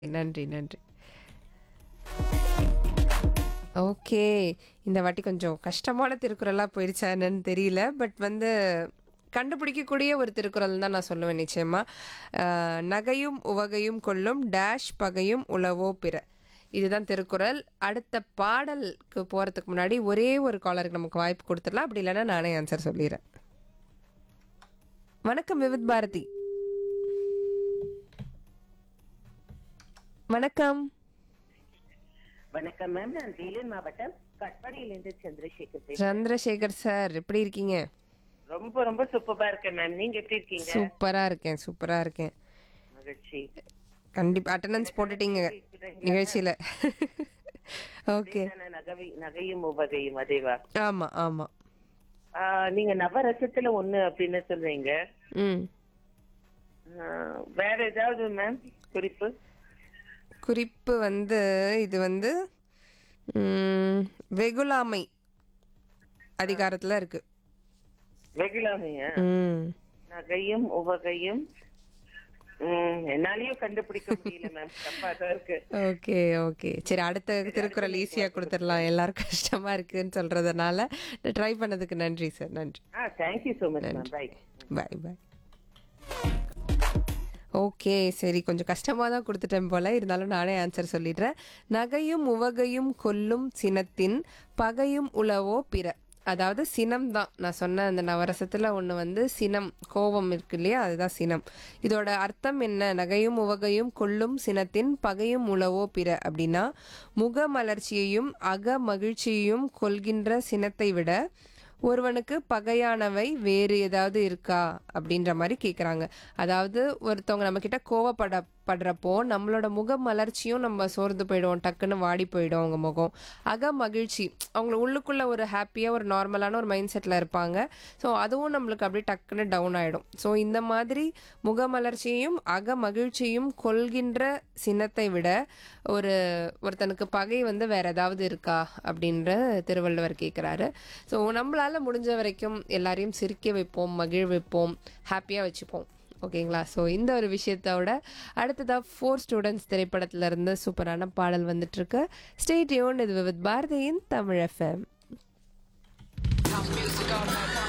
நன்றி நன்றி ஓகே இந்த வாட்டி கொஞ்சம் கஷ்டமான திருக்குறளாக போயிடுச்சா என்னன்னு தெரியல பட் வந்து கண்டுபிடிக்கக்கூடிய ஒரு திருக்குறள் தான் நான் சொல்லுவேன் நிச்சயமா அஹ், நகையும் உவகையும் கொள்ளும் டேஷ் பகையும் உளவோ பிற இதுதான் திருக்குறள் அடுத்த பாடலுக்கு போகிறதுக்கு முன்னாடி ஒரே ஒரு காலருக்கு நமக்கு வாய்ப்பு கொடுத்துடலாம் அப்படி இல்லைன்னா நானே ஆன்சர் சொல்லிடுறேன் வணக்கம் விவித் பாரதி வணக்கம் வணக்கம் மேம் நான் வேலூர் மாவட்டம் கட்பாடியிலிருந்து சந்திரசேகர் பேசுறேன் சந்திரசேகர் சார் எப்படி இருக்கீங்க ரொம்ப ரொம்ப சூப்பரா இருக்கேன் மேம் நீங்க எப்படி இருக்கீங்க சூப்பரா இருக்கேன் சூப்பரா இருக்கேன் மகிழ்ச்சி கண்டிப்பா அட்டண்டன்ஸ் போட்டுட்டீங்க நிகழ்ச்சியில ஓகே தானே நகை நகையும் உவகையும் அதேவா ஆமா ஆமா ஆ, நீங்க நவரசத்துல ஒண்ணு அப்படின்னு சொல்றீங்க ம் ஆ, வேற ஏதாவது மேம் குறிப்பு குறிப்பு வந்து இது வந்து ம், வெகுளாமை அதிகாரத்துல இருக்கு வெகுலாமையா ம் நகையும் உவகையும் ம், என்னாலயும் கண்டுபிடிக்க முடியல மேம் தப்பா தான் இருக்கு ஓகே ஓகே சரி அடுத்த திருக்குறள் ஈஸியா கொடுத்துடலாம் எல்லாரும் கஷ்டமா இருக்குன்னு சொல்றதுனால ட்ரை பண்ணதுக்கு நன்றி சார் நன்றி ஆ thank you so much ma'am bye bye bye okay சரி கொஞ்சம் கஷ்டமாக தான் கொடுத்துட்டேன் போல இருந்தாலும் நானே ஆன்சர் சொல்லிடுறேன் நகையும் உவகையும் கொல்லும் சினத்தின் பகையும் உளவோ பிற அதாவது சினம் தான் நான் சொன்ன அந்த நவரசத்தில் ஒன்று வந்து சினம் கோபம் இருக்கு இல்லையா அதுதான் சினம் இதோட அர்த்தம் என்ன நகையும் உவகையும் கொல்லும் சினத்தின் பகையும் உளவோ பிற அப்படின்னா முகமலர்ச்சியையும் அக மகிழ்ச்சியையும் கொள்கின்ற சினத்தை விட ஒருவனுக்கு பகையானவை வேறு ஏதாவது இருக்கா அப்படின்ற மாதிரி கேட்குறாங்க அதாவது ஒருத்தவங்க நம்ம கிட்ட கோவப்பட படுறப்போ நம்மளோட முக மலர்ச்சியும் நம்ம சோர்ந்து போயிடும் டக்குன்னு வாடி போயிடும் அவங்க முகம் அக மகிழ்ச்சி அவங்க உள்ளுக்குள்ள ஒரு ஹாப்பியாக ஒரு நார்மலான ஒரு மைண்ட் செட்டில் இருப்பாங்க ஸோ அதுவும் நம்மளுக்கு அப்படியே டக்குன்னு டவுன் ஆகிடும் ஸோ இந்த மாதிரி முகமலர்ச்சியையும் அக மகிழ்ச்சியும் கொள்கின்ற சினத்தை விட ஒரு ஒருத்தனுக்கு பகை வந்து வேற ஏதாவது இருக்கா அப்படின்ற திருவள்ளுவர் கேட்குறாரு ஸோ நம்மளால முடிஞ்ச வரைக்கும் எல்லாரையும் சிரிக்க வைப்போம் மகிழ் வைப்போம் ஹாப்பியாக வச்சுப்போம் ஓகேங்களா ஸோ இந்த ஒரு விஷயத்தோட அடுத்ததாக ஃபோர் ஸ்டூடெண்ட்ஸ் திரைப்படத்துல இருந்து சூப்பரான பாடல் வந்துட்டு இருக்கு ஸ்டேட் யூன் இது வித் பாரதியின் Tamil FM House music all night.